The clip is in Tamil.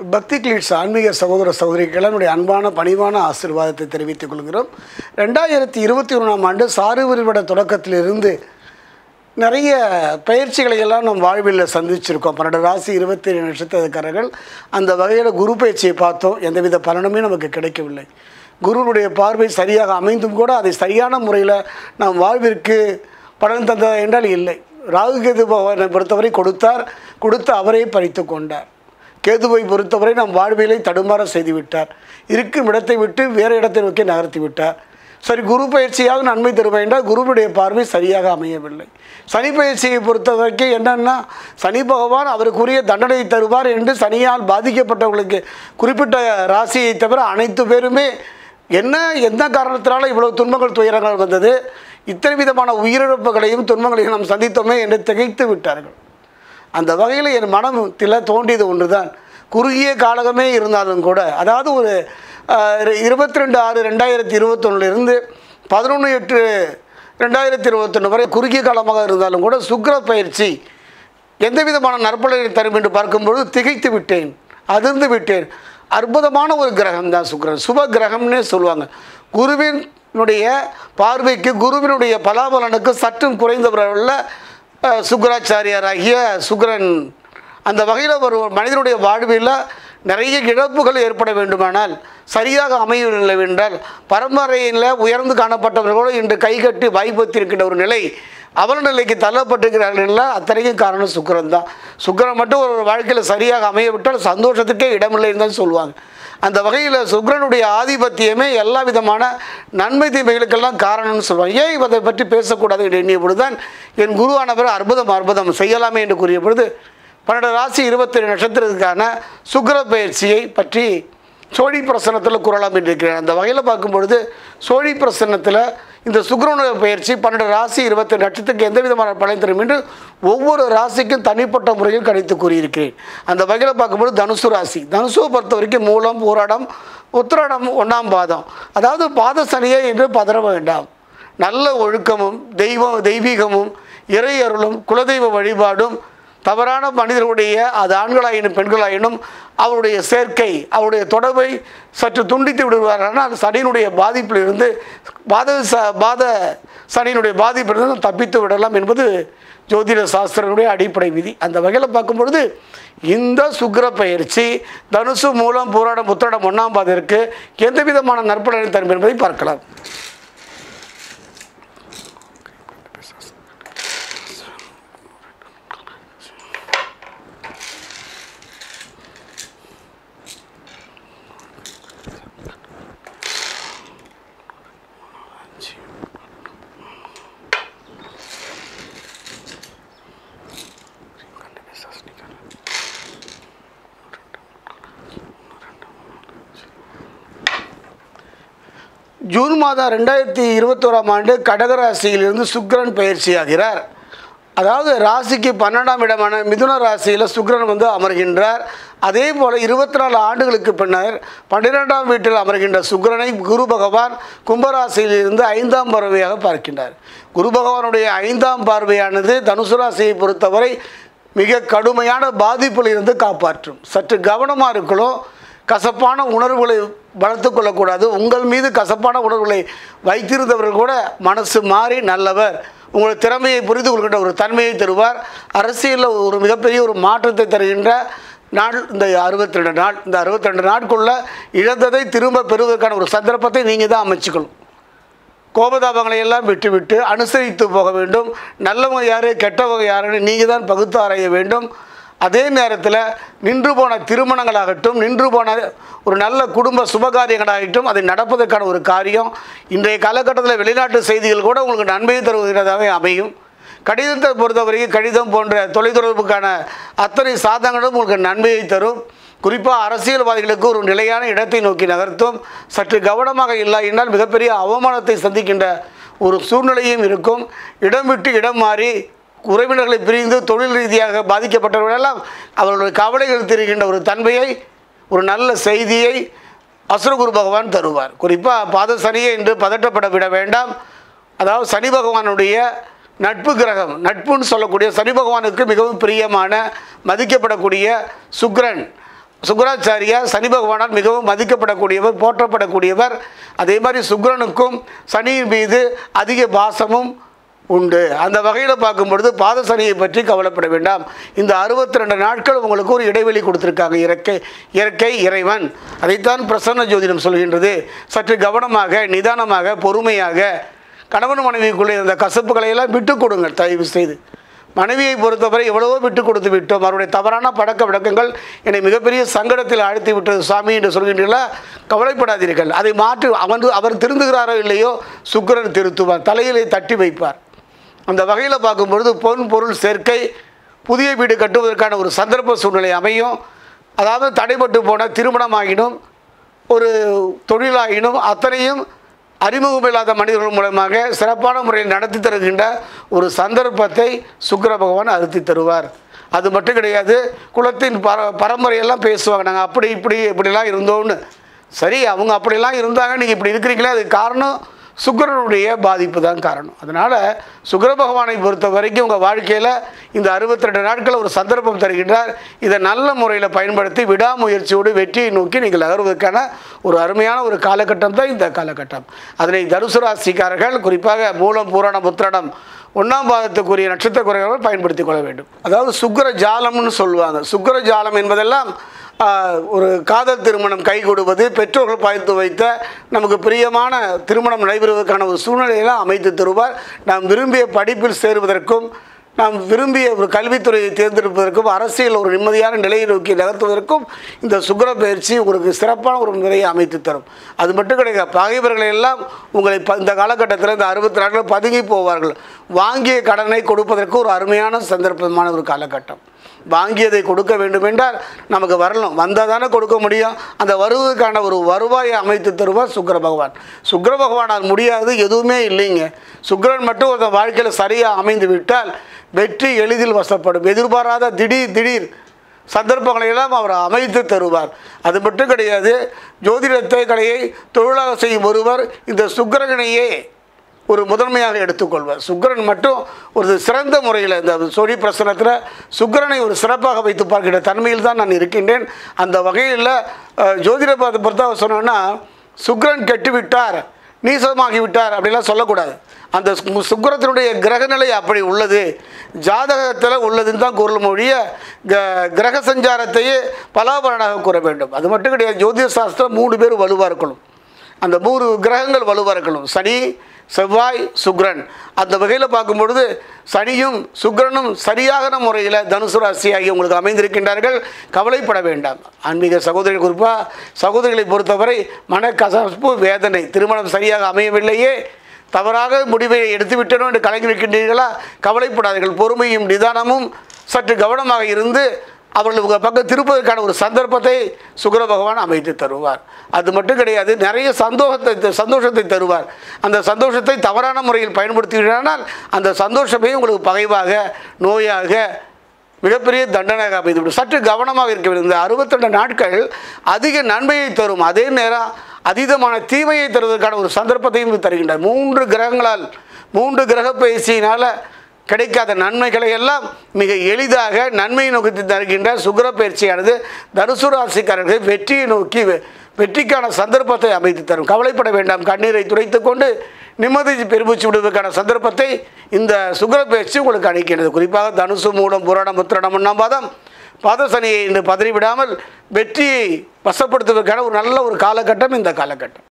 பக்தி கிளீட்ஸ் ஆன்மீக சகோதர சகோதரிகள் என்னுடைய அன்பான பணிவான ஆசீர்வாதத்தை தெரிவித்துக் கொள்கிறோம் ரெண்டாயிரத்தி இருபத்தி ஒன்றாம் ஆண்டு சாறு விரிவட தொடக்கத்திலிருந்து நிறைய பயிற்சிகளை எல்லாம் நம் வாழ்வில் சந்திச்சிருக்கோம் பன்னெண்டு ராசி இருபத்தேழு நட்சத்திரக்காரர்கள் அந்த வகையில் குரு பயிற்சியை பார்த்தோம் எந்தவித பலனுமே நமக்கு கிடைக்கவில்லை குருனுடைய பார்வை சரியாக அமைந்தும் கூட அதை சரியான முறையில் நம் வாழ்விற்கு பலன் தந்ததா என்றால் இல்லை ராகு கேது பகவானை பொறுத்தவரை கொடுத்தார் கொடுத்து அவரே பறித்து கொண்டார் கேதுவை பொறுத்தவரை நம் வாழ்வியலை தடுமாற செய்து விட்டார் இருக்கும் இடத்தை விட்டு வேறு இடத்தை நோக்கி நகர்த்தி விட்டார் சரி குரு பயிற்சியாக நன்மை தருவேன் என்றால் குருவுடைய பார்வை சரியாக அமையவில்லை சனி பயிற்சியை பொறுத்தவரைக்கு என்னன்னா சனி பகவான் அவருக்குரிய தண்டனை தருவார் என்று சனியால் பாதிக்கப்பட்டவர்களுக்கு குறிப்பிட்ட ராசியை தவிர அனைத்து பேருமே என்ன எந்த காரணத்தினால இவ்வளவு துன்பங்கள் துயரங்கள் வந்தது இத்தனை விதமான உயிரிழப்புகளையும் துன்பங்களையும் நாம் சந்தித்தோமே என்று திகைத்து விட்டார்கள் அந்த வகையில் என் மனத்தில் தோன்றியது ஒன்று தான் குறுகிய காலகமே இருந்தாலும் கூட அதாவது ஒரு இருபத்தி ரெண்டு ஆறு ரெண்டாயிரத்தி இருபத்தொன்னுலேருந்து பதினொன்று எட்டு ரெண்டாயிரத்தி இருபத்தொன்று வரை குறுகிய காலமாக இருந்தாலும் கூட சுக்கிர பயிற்சி எந்த விதமான நற்பலனை தரும் என்று பார்க்கும்பொழுது திகைத்து விட்டேன் அதிர்ந்து விட்டேன் அற்புதமான ஒரு கிரகம் தான் சுக்கிரன் சுப கிரகம்னே சொல்லுவாங்க குருவினுடைய பார்வைக்கு குருவினுடைய பலாபலனுக்கு சற்றும் குறைந்தவர்கள் அஹ், சுக்கராச்சாரியாராகிய சுக்கிரன் அந்த வகையில் ஒரு மனிதனுடைய வாழ்வில் நிறைய இழப்புகள் ஏற்பட வேண்டுமானால் சரியாக அமையவில்லை என்றால் பரம்பரையில் உயர்ந்து காணப்பட்டவர்களோடு இன்று கைகட்டி வாய்ப்பத்திருக்கின்ற ஒரு நிலை அவல நிலைக்கு தள்ளப்பட்டிருக்கிறார்கள் அத்தனைக்கும் காரணம் சுக்கிரன் தான் சுக்கிரன் மட்டும் ஒரு வாழ்க்கையில் சரியாக அமையவிட்டால் சந்தோஷத்துக்கே இடமில்லைன்னு தான் சொல்லுவாங்க அந்த வகையில் சுக்கிரனுடைய ஆதிபத்தியமே எல்லா விதமான நன்மை தீமைகளுக்கெல்லாம் காரணம்னு சொல்லுவாங்க ஏன் இதை பற்றி பேசக்கூடாது என்று எண்ணிய பொழுதுதான் என் குருவானவர் அற்புதம் அற்புதம் செய்யலாமே என்று கூறிய பொழுது பன்னெண்டு ராசி இருபத்தேழு நட்சத்திரத்துக்கான சுக்கிர பயிற்சியை பற்றி சோழி பிரசனத்தில் கூறலாம் என்று இருக்கிறேன் அந்த வகையில் பார்க்கும் பொழுது சோழி பிரசன்னத்தில் இந்த சுக்கிரனுடைய பயிற்சி பன்னெண்டு ராசி இருபத்தேழு நட்சத்திரத்துக்கு எந்த விதமான பலன் தரும் என்று ஒவ்வொரு ராசிக்கும் தனிப்பட்ட முறையில் கணித்து கூறியிருக்கிறேன் அந்த வகையில் பார்க்கும்போது தனுசு ராசி தனுசுவை பொறுத்த வரைக்கும் மூலம் பூராடம் உத்திராடம் ஒன்றாம் பாதம் அதாவது பாத சனியே என்று பதற வேண்டாம் நல்ல ஒழுக்கமும் தெய்வம் தெய்வீகமும் இறை அருளும் குலதெய்வ வழிபாடும் தவறான மனிதர்களுடைய அது ஆண்களாயினும் பெண்களாயினும் அவருடைய சேர்க்கை அவருடைய தொடர்பை சற்று துண்டித்து விடுவார்கள் அது சனியினுடைய பாதிப்பிலிருந்து பாத ச பாத சனியினுடைய பாதிப்பிலிருந்து தப்பித்து விடலாம் என்பது ஜோதிட சாஸ்திரனுடைய அடிப்படை விதி அந்த வகையில் பார்க்கும் பொழுது இந்த சுக்கிர பயிற்சி தனுசு மூலம் பூராடம் புத்திராடம் ஒன்றாம் பாதத்திற்கு எந்த விதமான நற்பலனை தரும் என்பதை பார்க்கலாம் ஜூன் மாதம் ரெண்டாயிரத்தி இருபத்தோராம் ஆண்டு கடகராசியிலிருந்து சுக்கிரன் பயிற்சியாகிறார் அதாவது ராசிக்கு பன்னெண்டாம் இடமான மிதுன ராசியில் சுக்கிரன் வந்து அமர்கின்றார் அதே போல் இருபத்தி நாலு ஆண்டுகளுக்கு பின்னர் பன்னிரெண்டாம் வீட்டில் அமர்கின்ற சுக்கிரனை குரு பகவான் கும்பராசியிலிருந்து ஐந்தாம் பார்வையாக பார்க்கின்றார் குரு பகவானுடைய ஐந்தாம் பார்வையானது தனுசு ராசியை பொறுத்தவரை மிக கடுமையான பாதிப்பில் இருந்து காப்பாற்றும் சற்று கவனமாக இருக்கணும் கசப்பான உணர்வுகளை வளர்த்து கொள்ளக்கூடாது உங்கள் மீது கசப்பான உணர்வுகளை வைத்திருந்தவர்கள் கூட மனசு மாறி நல்லவர் உங்கள் திறமையை புரிந்து கொள்கின்ற ஒரு தன்மையை தருவார் அரசியலில் ஒரு மிகப்பெரிய ஒரு மாற்றத்தை தருகின்ற நாள் இந்த அறுபத்தி ரெண்டு நாள் இந்த அறுபத்தி ரெண்டு நாட்குள்ள இழந்ததை திரும்ப பெறுவதற்கான ஒரு சந்தர்ப்பத்தை நீங்கள் தான் அமைச்சுக்கணும் கோபதாபங்களை எல்லாம் விட்டுவிட்டு அனுசரித்து போக வேண்டும் நல்லவங்க யார் கெட்டவங்க யாருன்னு நீங்கள் தான் பகுத்து ஆராய வேண்டும் அதே நேரத்தில் நின்று போன திருமணங்களாகட்டும் நின்று போன ஒரு நல்ல குடும்ப சுபகாரியங்களாகட்டும் அதை நடப்பதற்கான ஒரு காரியம் இன்றைய காலகட்டத்தில் வெளிநாட்டு செய்திகள் கூட உங்களுக்கு நன்மையை தருவதாகவே அமையும் கடிதத்தை பொறுத்தவரைக்கும் கடிதம் போன்ற தொலைத்தொடர்புக்கான அத்தனை சாதனங்களும் உங்களுக்கு நன்மையை தரும் குறிப்பாக அரசியல்வாதிகளுக்கு ஒரு நிலையான இடத்தை நோக்கி நகர்த்தும் சற்று கவனமாக இல்லை என்றால் மிகப்பெரிய அவமானத்தை சந்திக்கின்ற ஒரு சூழ்நிலையும் இருக்கும் இடம் விட்டு இடம் மாறி உறவினர்களை பிரிந்து தொழில் ரீதியாக பாதிக்கப்பட்டவர்களெல்லாம் அவர்களுடைய கவலைகள் தெரிகின்ற ஒரு தன்மையை ஒரு நல்ல செய்தியை அசுரகுரு பகவான் தருவார் குறிப்பாக பாத சனியை என்று பதட்டப்பட விட வேண்டாம் அதாவது சனி பகவானுடைய நட்பு கிரகம் நட்புன்னு சொல்லக்கூடிய சனி பகவானுக்கு மிகவும் பிரியமான மதிக்கப்படக்கூடிய சுக்கிரன் சுக்கராச்சாரியார் சனி பகவானால் மிகவும் மதிக்கப்படக்கூடியவர் போற்றப்படக்கூடியவர் அதே மாதிரி சுக்கிரனுக்கும் சனியின் மீது அதிக பாசமும் உண்டு அந்த வகையில் பார்க்கும் பொழுது பாத சனியை பற்றி கவலைப்பட வேண்டாம் இந்த அறுபத்தி ரெண்டு நாட்கள் உங்களுக்கு ஒரு இடைவெளி கொடுத்துருக்காங்க இயற்கை இயற்கை இறைவன் அதைத்தான் பிரசன்ன ஜோதிடம் சொல்கின்றது சற்று கவனமாக நிதானமாக பொறுமையாக கணவன் மனைவிக்குள்ளே இந்த கசப்புகளை எல்லாம் விட்டு கொடுங்கள் தயவு செய்து மனைவியை பொறுத்தவரை எவ்வளவோ விட்டு கொடுத்து விட்டோம் அவருடைய தவறான பழக்க வழக்கங்கள் என்னை மிகப்பெரிய சங்கடத்தில் ஆழ்த்தி விட்டது சாமி என்று சொல்கின்றீர்களா கவலைப்படாதீர்கள் அதை மாற்றி அவன் அவர் திருந்துகிறாரோ இல்லையோ சுக்கிரன் திருத்துவார் தலையிலே தட்டி வைப்பார் அந்த வகையில் பார்க்கும்பொழுது பொன் பொருள் சேர்க்கை புதிய வீடு கட்டுவதற்கான ஒரு சந்தர்ப்ப சூழ்நிலை அமையும் அதாவது தடைப்பட்டு போன திருமணமாகினும் ஒரு தொழிலாகினும் அத்தனையும் அறிமுகம் இல்லாத மனிதர்கள் மூலமாக சிறப்பான முறையில் நடத்தி தருகின்ற ஒரு சந்தர்ப்பத்தை சுக்கிர பகவான் அறுத்தி தருவார் அது மட்டும் கிடையாது குலத்தின் பர பரம்பரையெல்லாம் பேசுவாங்க நாங்கள் அப்படி இப்படி இப்படிலாம் இருந்தோம்னு சரி அவங்க அப்படிலாம் இருந்தாங்க நீங்கள் இப்படி இருக்கிறீங்களே அதுக்கு காரணம் சுக்கிரனுடைய பாதிப்பு தான் காரணம் அதனால் சுக்கிர பகவானை பொறுத்த வரைக்கும் உங்கள் வாழ்க்கையில் இந்த அறுபத்தி ரெண்டு நாட்கள் ஒரு சந்தர்ப்பம் தருகின்றார் இதை நல்ல முறையில் பயன்படுத்தி விடாமுயற்சியோடு வெற்றியை நோக்கி நீங்கள் நகர்வதற்கான ஒரு அருமையான ஒரு காலகட்டம் தான் இந்த காலகட்டம் அதனை தனுசு ராசிக்காரர்கள் குறிப்பாக மூலம் பூரணம் உத்திரணம் ஒன்றாம் பாதத்துக்குரிய நட்சத்திர குறைகள் பயன்படுத்திக் கொள்ள வேண்டும் அதாவது சுக்கிர ஜாலம்னு சொல்லுவாங்க சுக்கிர ஜாலம் என்பதெல்லாம் ஆஹ், ஒரு காதல் திருமணம் கை கொடுப்பது பெற்றோர்கள் பார்த்து வைத்த நமக்கு பிரியமான திருமணம் நடைபெறுவதற்கான ஒரு சூழ்நிலையெல்லாம் அமைத்து தருவார் நாம் விரும்பிய படிப்பில் சேருவதற்கும் நாம் விரும்பிய ஒரு கல்வித்துறையை தேர்ந்தெடுப்பதற்கும் அரசியல் ஒரு நிம்மதியான நிலையை நோக்கி நகர்த்துவதற்கும் இந்த சுக்கிர பயிற்சி உங்களுக்கு சிறப்பான ஒரு நிலையை அமைத்து தரும் அது மட்டும் கிடையாது பகைவர்களை எல்லாம் உங்களை ப- இந்த காலகட்டத்தில் இந்த அறுபத்தி நாட்கள் பதுங்கி போவார்கள் வாங்கிய கடனை கொடுப்பதற்கு ஒரு அருமையான சந்தர்ப்பமான ஒரு காலகட்டம் வாங்கியதை கொடுக்க வேண்டும் என்றால் நமக்கு வரணும் வந்தால் தானே கொடுக்க முடியும் அந்த வருவதற்கான ஒரு வருவாயை அமைத்து தருவார் சுக்கிர பகவான் சுக்கிர பகவானால் முடியாது எதுவுமே இல்லைங்க சுக்கிரன் மட்டும் ஒரு வாழ்க்கையில் சரியாக அமைந்து விட்டால் வெற்றி எளிதில் வசப்படும் எதிர்பாராத திடீர் திடீர் சந்தர்ப்பங்களை எல்லாம் அவர் அமைத்து தருவார் அது மட்டும் கிடையாது ஜோதிடத்தை கலையை தொழிலாக செய்யும் ஒருவர் இந்த சுக்கிரகனையே ஒரு முதன்மையாக எடுத்துக்கொள்வார் சுக்கிரன் மட்டும் ஒரு சிறந்த முறையில் இந்த சொடி பிரசனத்தில் சுக்கிரனை ஒரு சிறப்பாக வைத்து பார்க்கிற தன்மையில் தான் நான் இருக்கின்றேன் அந்த வகையில் அஹ், ஜோதிட பார்த்து பொறுத்த சொன்னோன்னா சுக்கிரன் கெட்டுவிட்டார் நீசமாகி விட்டார் அப்படிலாம் சொல்லக்கூடாது அந்த சு- சுக்கிரத்தினுடைய கிரகநிலை அப்படி உள்ளது ஜாதகத்தில் உள்ளதுன்னு தான் கூறல் மொழிய க- கிரக சஞ்சாரத்தையே பலாபலனாக கூற வேண்டும் அது மட்டும் கிடையாது ஜோதிட சாஸ்திரம் மூணு பேர் வலுவாக இருக்கணும் அந்த மூன்று கிரகங்கள் வலுவாக இருக்கணும் சனி செவ்வாய் சுக்கிரன் அந்த வகையில் பார்க்கும்பொழுது சனியும் சுக்கிரனும் சரியான முறையில் தனுசு ராசியாகி உங்களுக்கு அமைந்திருக்கின்றார்கள் கவலைப்பட வேண்டாம் ஆன்மீக சகோதரி குறிப்பாக சகோதரிகளை பொறுத்தவரை மனக்கசப்பு வேதனை திருமணம் சரியாக அமையவில்லையே தவறாக முடிவை எடுத்து விட்டனோ என்று கலங்கியிருக்கின்றீர்களா கவலைப்படாதீர்கள் பொறுமையும் நிதானமும் சற்று கவனமாக இருந்து அவர்கள் உங்கள் பக்கம் திருப்பதற்கான ஒரு சந்தர்ப்பத்தை சுக்கிர பகவான் அமைத்து தருவார் அது மட்டும் கிடையாது நிறைய சந்தோஷத்தை சந்தோஷத்தை தருவார் அந்த சந்தோஷத்தை தவறான முறையில் பயன்படுத்தினால் அந்த சந்தோஷமே உங்களுக்கு பகைவாக நோயாக மிகப்பெரிய தண்டனையாக அமைந்துவிடும் சற்று கவனமாக இருக்க வேண்டும் இந்த அறுபத்தெண்டு நாட்கள் அதிக நன்மையை தரும் அதே நேரம் அதீதமான தீமையை தருவதற்கான ஒரு சந்தர்ப்பத்தையும் இது தருகின்றார் மூன்று கிரகங்களால் மூன்று கிரக பயிற்சியினால் கிடைக்காத நன்மைகளை எல்லாம் மிக எளிதாக நன்மையை நோக்கி தருகின்ற சுக்கிர பயிற்சியானது தனுசு ராசிக்காரர்கள் வெற்றியை நோக்கி வெ- வெற்றிக்கான சந்தர்ப்பத்தை அமைத்து தரும் கவலைப்பட வேண்டாம் கண்ணீரை துடைத்துக் கொண்டு நிம்மதி பெருமூச்சு விடுவதற்கான சந்தர்ப்பத்தை இந்த சுக்கிர பயிற்சி உங்களுக்கு அளிக்கிறது குறிப்பாக தனுசு மூலம் புராணம் உத்திரணம் ஒன்றாம் பாதம் பாதசனியை இன்று பதறிவிடாமல் வெற்றியை வசப்படுத்துவதற்கான ஒரு நல்ல ஒரு காலகட்டம் இந்த காலகட்டம்